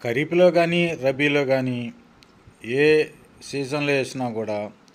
ఖరీఫ్లో కానీ రబీలో కానీ ఏ సీజన్లో వేసినా కూడా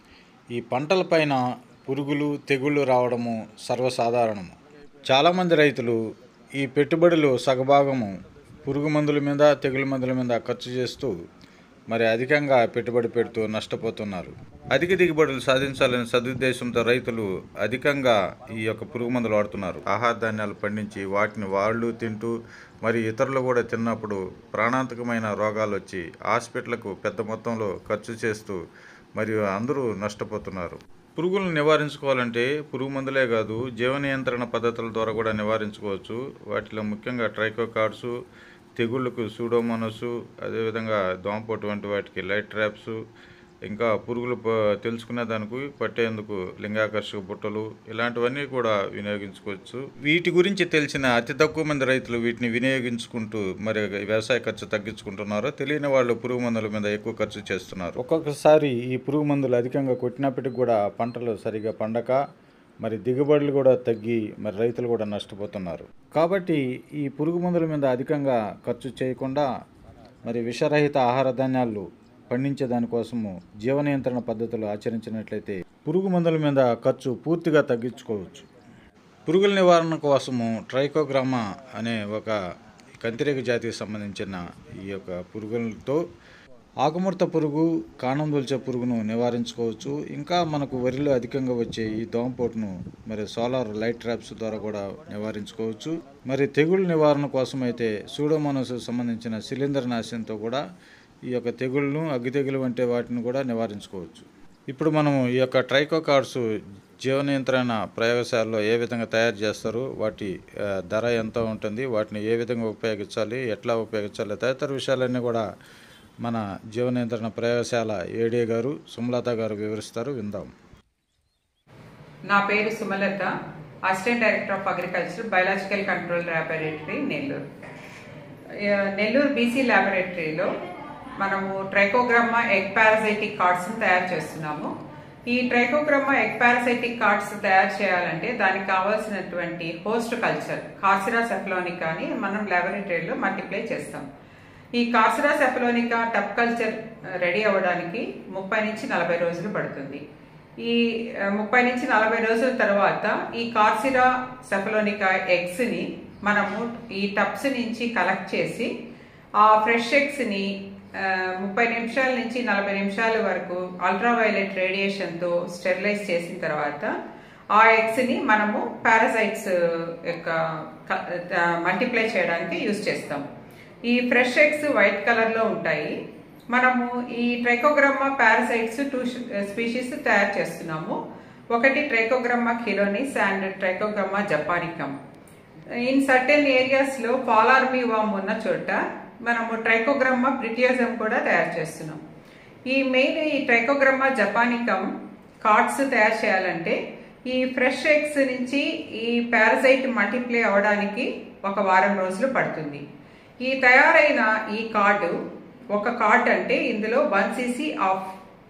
ఈ పంటలపైన పురుగులు తెగుళ్ళు రావడము సర్వసాధారణము చాలామంది రైతులు ఈ పెట్టుబడులు సగభాగము పురుగు మందుల మీద తెగులు మందుల మీద ఖర్చు చేస్తూ మరి అధికంగా పెట్టుబడి పెడుతూ నష్టపోతున్నారు అధిక దిగుబడులు సాధించాలనే సదుద్దేశంతో రైతులు అధికంగా ఈ యొక్క పురుగు మందులు వాడుతున్నారు ఆహార ధాన్యాలు పండించి వాటిని వాళ్ళు తింటూ మరి ఇతరులు కూడా తిన్నప్పుడు ప్రాణాంతకమైన రోగాలు వచ్చి హాస్పిటల్కు పెద్ద మొత్తంలో ఖర్చు చేస్తూ మరియు అందరూ నష్టపోతున్నారు పురుగులను నివారించుకోవాలంటే పురుగు మందులే కాదు జీవ నియంత్రణ పద్ధతుల ద్వారా కూడా నివారించుకోవచ్చు వాటిలో ముఖ్యంగా ట్రైకోకార్డ్స్ తెగుళ్ళకు సూడోమోనస్ అదేవిధంగా దోమపోటు వంటి వాటికి లైట్ ట్రాప్స్ ఇంకా పురుగులు ప- తెలుసుకునే దానికి పట్టేందుకు లింగాకర్షక బుట్టలు ఇలాంటివన్నీ కూడా వినియోగించుకోవచ్చు వీటి గురించి తెలిసిన అతి తక్కువ మంది రైతులు వీటిని వినియోగించుకుంటూ మరి వ్యవసాయ ఖర్చు తగ్గించుకుంటున్నారు తెలియని వాళ్ళు పురుగు మందుల మీద ఎక్కువ ఖర్చు చేస్తున్నారు ఒక్కొక్కసారి ఈ పురుగు మందులు అధికంగా కొట్టినప్పటికి కూడా పంటలు సరిగా పండక మరి దిగుబడులు కూడా తగ్గి మరి రైతులు కూడా నష్టపోతున్నారు కాబట్టి ఈ పురుగు మందుల మీద అధికంగా ఖర్చు చేయకుండా మరి విషరహిత ఆహార ధాన్యాలు పండించే దానికోసము జీవ నియంత్రణ పద్ధతులు ఆచరించినట్లయితే పురుగు మందుల మీద ఖర్చు పూర్తిగా తగ్గించుకోవచ్చు పురుగుల నివారణ కోసము ట్రైకోగ్రామా అనే ఒక కంతిరేగ జాతికి సంబంధించిన ఈ యొక్క పురుగులతో ఆకుముడత పురుగు కాండం దొల్చే పురుగును నివారించుకోవచ్చు ఇంకా మనకు వరిలో అధికంగా వచ్చే ఈ దోమపోటును మరి సోలార్ లైట్ ట్రాప్స్ ద్వారా కూడా నివారించుకోవచ్చు మరి తెగుళ్ళ నివారణ కోసం అయితే సూడోమోనస్ సంబంధించిన సిలిండర్ నాశనంతో కూడా ఈ యొక్క తెగుళ్ళను అగ్గి తెగులు వంటి వాటిని కూడా నివారించుకోవచ్చు ఇప్పుడు మనము ఈ యొక్క ట్రైకోకార్డ్స్ జీవ నియంత్రణ ప్రయోగశాలలో ఏ విధంగా తయారు చేస్తారు వాటి ఆ, ధర ఎంత ఉంటుంది వాటిని ఏ విధంగా ఉపయోగించాలి ఎట్లా ఉపయోగించాలి తదితర విషయాలన్నీ కూడా మన జీవ నియంత్రణ ప్రయోగశాల ఏడీ గారు సుమలత గారు వివరిస్తారు విందాం నా పేరు Sumalatha assistant director of agriculture biological control laboratory Nellore ఆ, నెల్లూరు బీసీ ల్యాబొరేటరీలో మనము ట్రైకోగ్రామా ఎగ్ పారాసైటిక్ కార్డ్స్ తయారు చేస్తున్నాము ఈ ట్రైకోగ్రామా ఎగ్ పారాసైటిక్ కార్డ్స్ తయారు చేయాలంటే దానికి కావాల్సినటువంటి హోస్ట్ కల్చర్ కార్సిరా సెఫలోనికా అని మనం ల్యాబొరేటరీలో మల్టిప్లై చేస్తాం ఈ కార్సిరా సెఫలోనికా టప్ కల్చర్ రెడీ అవ్వడానికి ముప్పై నుంచి నలభై రోజులు పడుతుంది ఈ ఆ, ముప్పై నుంచి నలభై రోజుల తర్వాత ఈ కార్సిరా సెఫలోనికా ఎగ్స్ ని మనము ఈ టప్స్ నుంచి కలెక్ట్ చేసి ఆ ఫ్రెష్ ఎగ్స్ ని ఆ, ముప్పై నిమిషాల నుంచి నలభై నిమిషాల వరకు అల్ట్రావైలెట్ రేడియేషన్ తో స్టెరిలైజ్ చేసిన తర్వాత ఆ ఎగ్స్ ని మనము పారాసైట్స్ యొక్క మల్టిప్లై చేయడానికి యూజ్ చేస్తాం ఈ ఫ్రెష్ ఎగ్స్ వైట్ కలర్ లో ఉంటాయి మనము ఈ ట్రైకోగ్రామా పారాసైట్స్ టూ స్పీషీస్ తయారు చేస్తున్నాము ఒకటి trichogramma chilonis and trichogramma japonicum in certain areas లో పాలార్మీ వామ్ ఉన్న చోట మనము ట్రైకోగ్రామా బ్రిటియోజం కూడా తయారు చేస్తున్నాం ఈ మెయిన్ ఈ ట్రైకోగ్రామా జపానికమ్ కార్డ్స్ తయారు చేయాలంటే ఈ ఫ్రెష్ ఎగ్స్ నుంచి ఈ పారాసైట్ మల్టిప్లై అవడానికి ఒక వారం రోజులు పడుతుంది ఈ తయారైన ఈ కార్డు ఒక కార్డ్ అంటే ఇందులో వన్ సీసీ ఆఫ్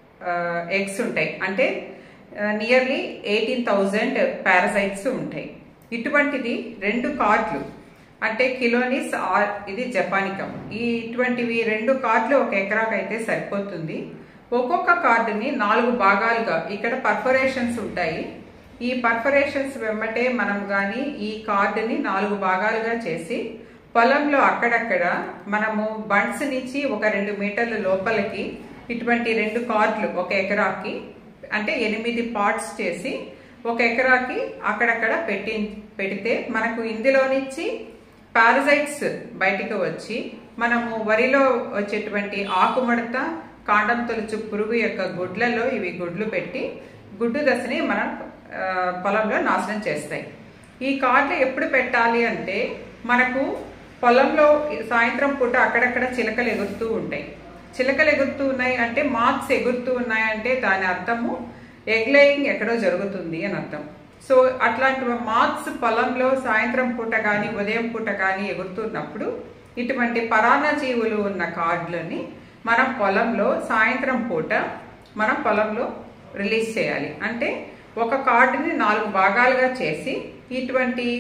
ఎగ్స్ ఉంటాయి అంటే నియర్లీ ఎయిటీన్ థౌజండ్ పారాసైట్స్ ఉంటాయి ఇటువంటిది రెండు కార్డులు అంటే కిలోనిస్ ఆర్ ఇది జపానికం ఈ ఇటువంటివి రెండు కార్డులు ఒక ఎకరాకు అయితే సరిపోతుంది ఒక్కొక్క కార్డుని నాలుగు భాగాలుగా ఇక్కడ పర్ఫొరేషన్స్ ఉంటాయి ఈ పర్ఫొరేషన్స్ వెంబటే మనం గాని ఈ కార్డుని నాలుగు భాగాలుగా చేసి పొలంలో అక్కడక్కడ మనము బండ్స్ నుంచి ఒక రెండు మీటర్ల లోపలికి ఇటువంటి రెండు కార్డులు ఒక ఎకరాకి అంటే ఎనిమిది పార్ట్స్ చేసి ఒక ఎకరాకి అక్కడక్కడ పెట్టి పెడితే మనకు ఇందులో నుంచి పారసైట్స్ బయటికి వచ్చి మనము వరిలో వచ్చేటువంటి ఆకుమడత కాండం తొలుచు పురుగు యొక్క గుడ్లలో ఇవి గుడ్లు పెట్టి గుడ్డు దశని మన ఆ, పొలంలో నాశనం చేస్తాయి ఈ కార్డులు ఎప్పుడు పెట్టాలి అంటే మనకు పొలంలో సాయంత్రం పూట అక్కడక్కడ చిలకలు ఎగురుతూ ఉంటాయి చిలకలు ఎగురుతూ ఉన్నాయి అంటే మార్క్స్ ఎగురుతూ ఉన్నాయి అంటే దాని అర్థము ఎగ్ లేయింగ్ ఎక్కడో జరుగుతుంది అని అర్థం సో అట్లాంటి మార్క్స్ పొలంలో సాయంత్రం పూట కానీ ఉదయం పూట కానీ ఎగురుతున్నప్పుడు ఇటువంటి పరాన్న జీవులు ఉన్న కార్డులని మనం పొలంలో సాయంత్రం పూట మనం పొలంలో రిలీజ్ చేయాలి అంటే ఒక కార్డుని నాలుగు భాగాలుగా చేసి ఇటువంటి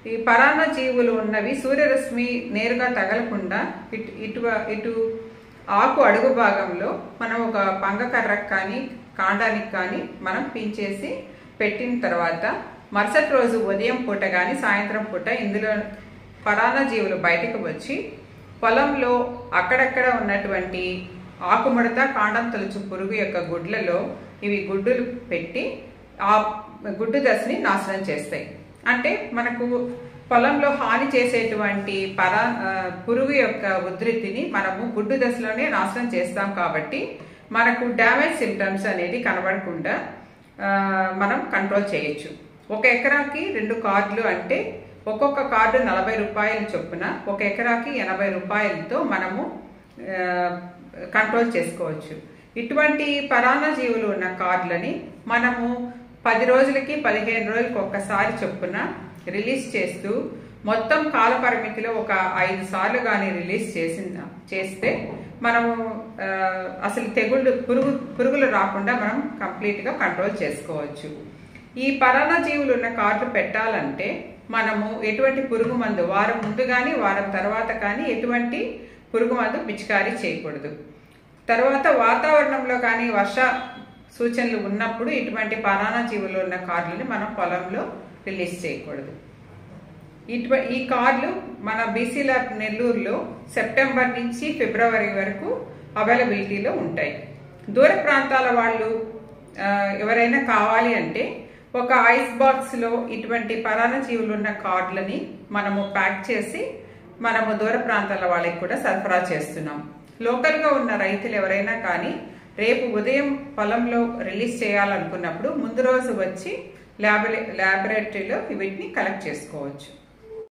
ఈ పరాన్న జీవులు ఉన్నవి సూర్యరశ్మి నేరుగా తగలకుండా ఇటు ఇటు ఇటు ఆకు అడుగు భాగంలో మనం ఒక పంగకర్రకు కానీ కాండానికి కానీ మనం పించేసి పెట్టిన తర్వాత మరుసటి రోజు ఉదయం పూట కానీ సాయంత్రం పూట ఇందులో పరాన్న జీవులు బయటకు వచ్చి పొలంలో అక్కడక్కడ ఉన్నటువంటి ఆకుముడత కాండం తొలుచు పురుగు యొక్క గుడ్లలో ఇవి గుడ్డులు పెట్టి ఆ గుడ్డు దశని నాశనం చేస్తాయి అంటే మనకు పొలంలో హాని చేసేటువంటి పరా ఆ, పురుగు యొక్క ఉధృతిని మనము గుడ్డు దశలోనే నాశనం చేస్తాం కాబట్టి మనకు డ్యామేజ్ సిమ్టమ్స్ అనేది కనబడకుండా ఆ, మనం కంట్రోల్ చేయొచ్చు ఒక ఎకరాకి రెండు కార్డులు అంటే ఒక్కొక్క కార్డు నలభై రూపాయలు చొప్పున ఒక ఎకరాకి ఎనభై రూపాయలతో మనము ఆ, కంట్రోల్ చేసుకోవచ్చు ఇటువంటి పరాన్న జీవులు ఉన్న కార్డులని మనము పది రోజులకి పదిహేను రోజులకి ఒక్కసారి చొప్పున రిలీజ్ చేస్తూ మొత్తం కాల పరిమితిలో ఒక ఐదు సార్లు కానీ రిలీజ్ చేసిన చేస్తే మనము ఆ, అసలు తెగుళ్ళు పురుగు పురుగులు రాకుండా మనం కంప్లీట్గా కంట్రోల్ చేసుకోవచ్చు ఈ పరాన్న జీవులు ఉన్న కార్డు పెట్టాలంటే మనము ఎటువంటి పురుగు మందు వారం ముందు కానీ వారం తర్వాత కానీ ఎటువంటి పురుగు మందు పిచికారీ చేయకూడదు తర్వాత వాతావరణంలో కానీ వర్ష సూచనలు ఉన్నప్పుడు ఇటువంటి పరాన్న జీవులు ఉన్న కార్డులని మనం పొలంలో రిలీజ్ చేయకూడదు ఇటువ ఈ కార్డులు మన బీసీ ల్యాబ్ నెల్లూరులో సెప్టెంబర్ నుంచి ఫిబ్రవరి వరకు అవైలబిలిటీలో ఉంటాయి దూర ప్రాంతాల వాళ్ళు ఆ, ఎవరైనా కావాలి అంటే ఒక ఐస్ బాక్స్లో ఇటువంటి పరాన్న జీవులు ఉన్న కార్డులని మనము ప్యాక్ చేసి మనము దూర ప్రాంతాల వాళ్ళకి కూడా సరఫరా చేస్తున్నాం లోకల్గా ఉన్న రైతులు ఎవరైనా కానీ రేపు ఉదయం పొలంలో రిలీజ్ చేయాలనుకున్నప్పుడు ముందు రోజు వచ్చి ల్యాబొరే ల్యాబొరేటరీలో వీటిని కలెక్ట్ చేసుకోవచ్చు